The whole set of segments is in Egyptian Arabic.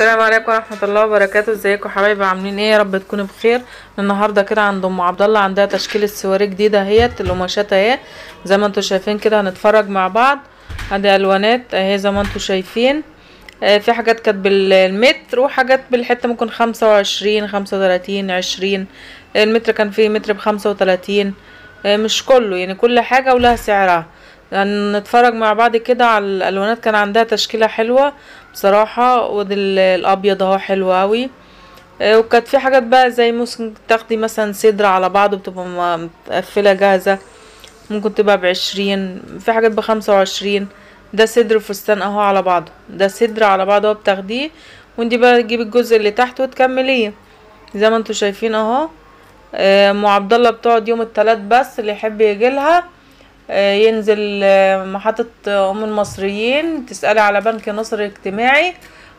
السلام عليكم ورحمه الله وبركاته ازيكم حبايبي عاملين ايه يا رب تكونوا بخير النهارده كده عند ام عبد الله عندها تشكيله سواري جديده اهيت القماشات اهي زي ما انتم شايفين كده هنتفرج مع بعض ادي الوانات اهي زي ما انتم شايفين آه، في حاجات كانت بالمتر وحاجات بالحته ممكن خمسة وعشرين خمسة وتلاتين عشرين المتر كان فيه متر بخمسة وتلاتين آه، مش كله يعني كل حاجه ولها سعرها هنتفرج مع بعض كده على الالوانات كان عندها تشكيله حلوه بصراحه ودي ال- الابيض اهو حلو اوي آه، وكانت في حاجات بقى زي ممكن تاخدي مثلا صدر على بعضه بتبقى م- متقفله جاهزه ممكن تبقى بعشرين في حاجات بخمسة وعشرين ده صدر فستان اهو على بعضه ده صدر على بعضه اهو بتاخديه وانتي بقى تجيبي الجزء اللي تحت وتكمليه زي ما انتوا شايفين اهو آه، ام عبد الله بتقعد يوم التلات بس اللي يحب يجيلها آه، ينزل آه، محطة آه، ام المصريين تسألي على بنك نصر الاجتماعي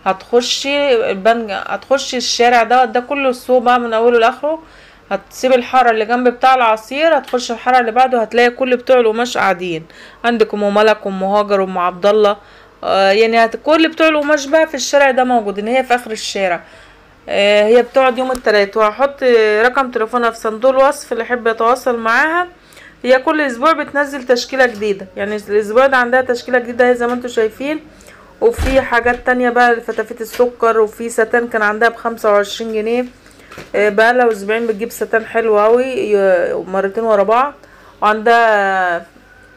هتخشي البنك هتخشي الشارع ده ده كله السوق بقى من اوله لاخره هتسيبي الحارة اللي جنب بتاع العصير هتخشي الحارة اللي بعده هتلاقي كل بتوع القماش قاعدين عندك ام ملك وام هاجر وام عبد الله آه، يعني هت- كل بتوع القماش بقى في الشارع ده موجودين هي في اخر الشارع آه، هي بتقعد يوم التلات وهحط رقم تليفونها في صندوق الوصف اللي يحب يتواصل معاها هي كل اسبوع بتنزل تشكيلة جديدة يعني الاسبوع ده عندها تشكيلة جديدة هي زي ما انتوا شايفين وفي حاجات تانية بقى فتافيت السكر وفي ستان كان عندها بخمسة وعشرين جنيه آه، بقالها اسبوعين بتجيب ستان حلو اوي ي- مرتين ورا بعض وعندها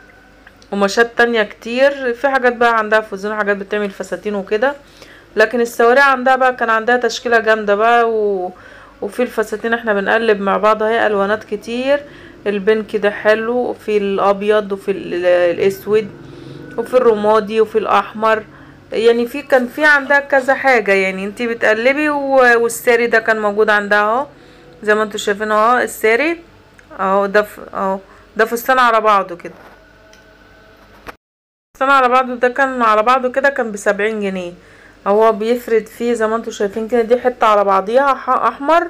قماشات تانية كتير في حاجات بقى عندها فوزين وحاجات بتعمل فساتين وكده لكن السواري عندها بقى كان عندها تشكيلة جامدة بقى و... وفي الفساتين احنا بنقلب مع بعض اهي الوانات كتير البنك ده حلو وفي الابيض وفي ال- الاسود وفي الرمادي وفي الاحمر يعني في كان في عندها كذا حاجة يعني انتي بتقلبي و- والساري ده كان موجود عندها اهو زي ما انتوا شايفين اهو الساري اهو ده ف- اهو ده فستان على بعضه كده فستان على بعضه ده كان على بعضه كده كان بسبعين جنيه هو بيفرد فيه زي ما انتوا شايفين كده دي حتة على بعضيها ح- احمر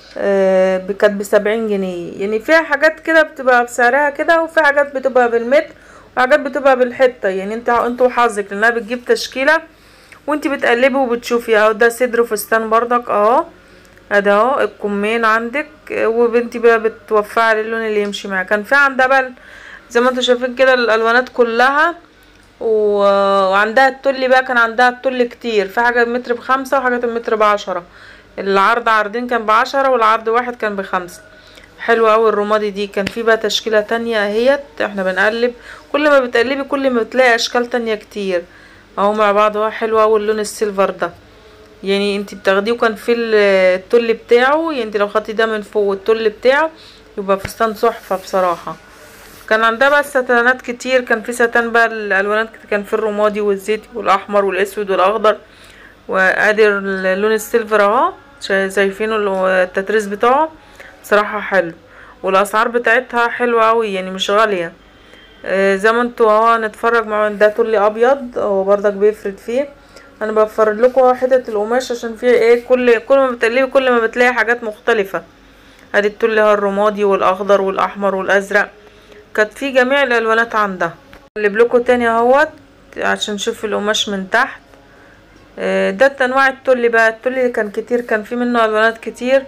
آه، ب- كانت بسبعين جنيه يعني فيها حاجات كده بتبقى بسعرها كده وفي حاجات بتبقى بالمتر وحاجات بتبقى بالحتة يعني انت انت وحظك لانها بتجيب تشكيلة وانت بتقلبي وبتشوفي اهو ده صدر فستان برضك اهو ادي اهو الكمين عندك آه، وبنتي بقى بتوفعي على اللون اللي يمشي معاها كان في عندها بقى ال- زي ما انتوا شايفين كده الالوانات كلها و... وعندها التل بقى كان عندها التل كتير في حاجة متر بخمسة وحاجة المتر بعشرة العرض عرضين كان بعشرة والعرض واحد كان بخمسة حلوة اوي الرمادي دي كان في بقى تشكيلة تانية اهيت احنا بنقلب كل ما بتقلبي كل ما بتلاقي اشكال تانية كتير اهو مع بعض اهو حلو اوي اللون السيلفر ده يعني انت بتاخديه وكان في ال- التل بتاعه يعني انت لو خدتي ده من فوق والتل بتاعه يبقى فستان تحفة بصراحة كان عندها بقى ستانات كتير كان في ستان بقى الالوانات كتير، كان في الرمادي والزيتي والاحمر والاسود والاخضر وادي اللون السيلفر اهو شا- شايفينه اللي هو التتريس بتاعه صراحة حلو والاسعار بتاعتها حلوة اوي يعني مش غالية آه، زي ما انتوا اهو هنتفرج مع ده تولي ابيض هو برضك بيفرد فيه انا بفرد لكم اهو حتت القماش عشان فيه ايه كل كل ما بتقلبي كل ما بتلاقي حاجات مختلفة ادي التولي اهو الرمادي والاخضر والاحمر والازرق كانت في جميع الالوانات عندها اقلب لكم تاني اهوت عشان نشوف القماش من تحت آه، ده انواع التولي بقى التولي كان كتير كان في منه الوانات كتير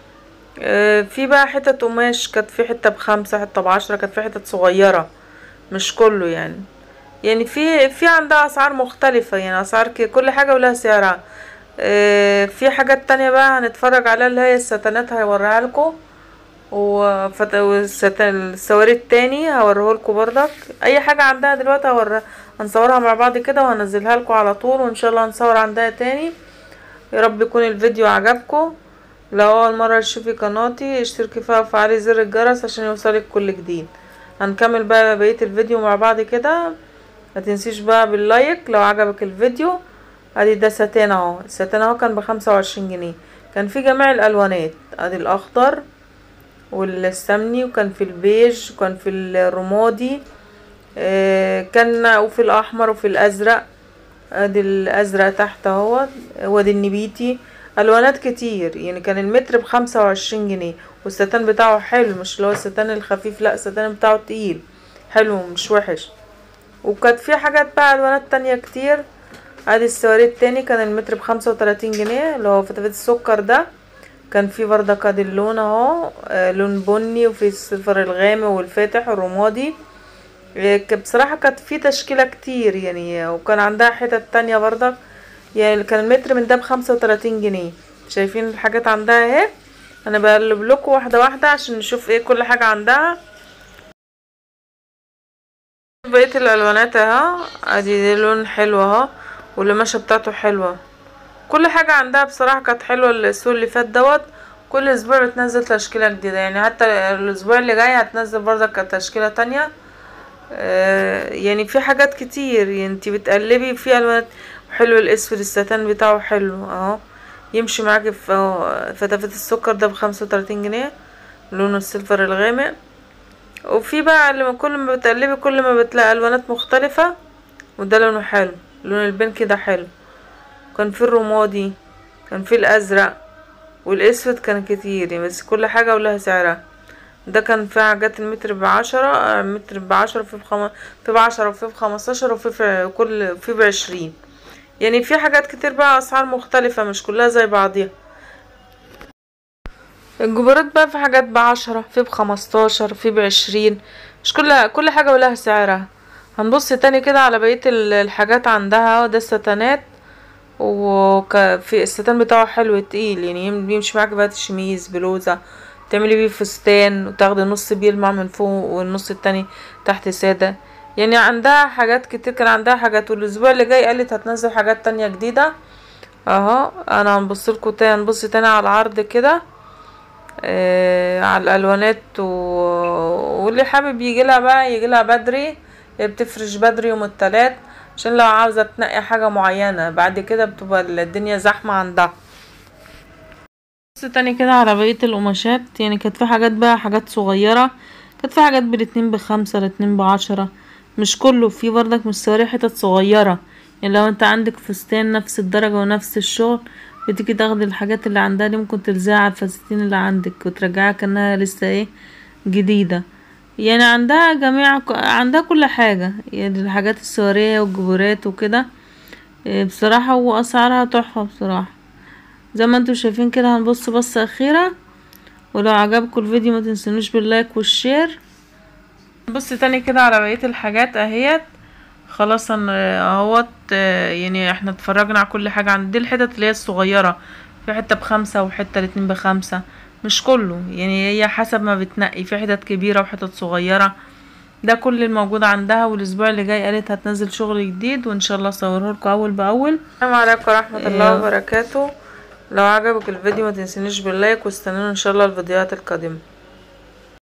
آه، في بقى حتت قماش كانت في حتة بخمسة حتة بعشرة كانت في حتت صغيرة مش كله يعني يعني في في عندها اسعار مختلفة يعني اسعار ك- كل حاجة ولها سعرها آه، في حاجات تانية بقى هنتفرج عليها اللي هي الستانات هيوريها لكم وفت... والستان السواري التاني هوريهولكوا برضك اي حاجة عندها دلوقتي هوريها هنصورها مع بعض كده وهنزلها لكم على طول وان شاء الله هنصور عندها تاني يا رب يكون الفيديو عجبكم لو اول مرة تشوفي قناتي اشتركي فيها وفعلي زر الجرس عشان يوصلك كل جديد هنكمل بقى بقية الفيديو مع بعض كده ما تنسيش بقى باللايك لو عجبك الفيديو ادي ده ستان اهو الستان اهو كان بخمسة وعشرين جنيه كان في جميع الالوانات ادي الاخضر والسمني وكان في البيج وكان في الرمادي آه، كان وفي الاحمر وفي الازرق ادي الازرق تحت اهو وادي النبيتي الوانات كتير يعني كان المتر بخمسة وعشرين جنيه والستان بتاعه حلو مش اللي هو الستان الخفيف لا الستان بتاعه تقيل حلو مش وحش وكانت في حاجات بقى الوانات تانية كتير ادي السواري التاني كان المتر بخمسة وتلاتين جنيه اللي هو فتافيت السكر ده كان في بردك ادي اللون اهو آه، لون بني وفي الصفر الغامق والفاتح الرمادي آه، ك- بصراحة كانت في تشكيلة كتير يعني وكان عندها حتت تانية بردك يعني كان المتر من ده بخمسة وتلاتين جنيه شايفين الحاجات عندها اهي انا بقلب لكم واحدة واحدة عشان نشوف ايه كل حاجة عندها بقية الالوانات اهو ادي دي لون حلو اهو والقماشة بتاعته حلوة كل حاجة عندها بصراحة كانت حلوة الاسبوع اللي فات دوت كل اسبوع بتنزل تشكيلة جديدة يعني حتى الاسبوع اللي جاي هتنزل برضك تشكيلة تانية آه، يعني في حاجات كتير يعني انتي بتقلبي في الوانات حلو الاسود الستان بتاعه حلو اهو يمشي معاكي في اهو فتافيت السكر ده بخمسة وتلاتين جنيه لونه السيلفر الغامق وفي بقى لما كل ما بتقلبي كل ما بتلاقي الوانات مختلفة وده لونه حلو لون البنك ده حلو كان في الرمادي كان في الازرق والاسود كان كتير يعني بس كل حاجة ولها سعرها ده كان في حاجات المتر بعشرة آه، متر بعشرة في بخم... في بعشرة وفي بخمستاشر وفي في كل في بعشرين يعني في حاجات كتير بقى اسعار مختلفة مش كلها زي بعضيها الجبرات بقى في حاجات بعشرة في بخمستاشر في بعشرين مش كل كل حاجة ولها سعرها هنبص تاني كده على بقية ال- الحاجات عندها ده الستانات وفي الستان بتاعه حلو تقيل يعني يم- بيمشي معاك بقى شميز بلوزة تعملي بيه فستان وتاخدي نص بيلمع من فوق والنص التاني تحت سادة يعني عندها حاجات كتير كان عندها حاجات والاسبوع اللي جاي قالت هتنزل حاجات تانية جديدة اهو انا هنبص لكم تاني هنبص تاني على العرض كده آه على الالوانات و... واللي حابب يجي لها بقى يجي لها بدري هي بتفرش بدري يوم التلات عشان لو عاوزة تنقي حاجة معينة بعد كده بتبقى الدنيا زحمة عندها بص تاني كده على بقية القماشات يعني كانت في حاجات بقى حاجات صغيرة كانت في حاجات بالاتنين بخمسة الاتنين بعشرة مش كله في برضك مش سواري حتت صغيرة يعني لو انت عندك فستان نفس الدرجة ونفس الشغل بتيجي تاخدي الحاجات اللي عندها دي ممكن تلزقها على الفساتين اللي عندك وترجعها كأنها لسه ايه جديدة يعني عندها جميع عندها كل حاجة يعني الحاجات السوارية والجبورات وكده إيه بصراحة وأسعارها تحفة بصراحة زي ما انتوا شايفين كده هنبص بصة أخيرة ولو عجبكم الفيديو ما تنسونوش باللايك والشير نبص تاني كده على بقية الحاجات اهيت خلاص ان اهوت آه، يعني احنا اتفرجنا على كل حاجة عند دي الحتت اللي هي الصغيرة في حتة بخمسة وحتة الاتنين بخمسة مش كله يعني هي حسب ما بتنقي في حتت كبيرة وحتت صغيرة ده كل الموجود عندها والاسبوع اللي جاي قالت هتنزل شغل جديد وان شاء الله اصوره لكم اول باول السلام عليكم ورحمة الله وبركاته لو عجبك الفيديو ما تنسونيش باللايك واستنونا ان شاء الله الفيديوهات القادمة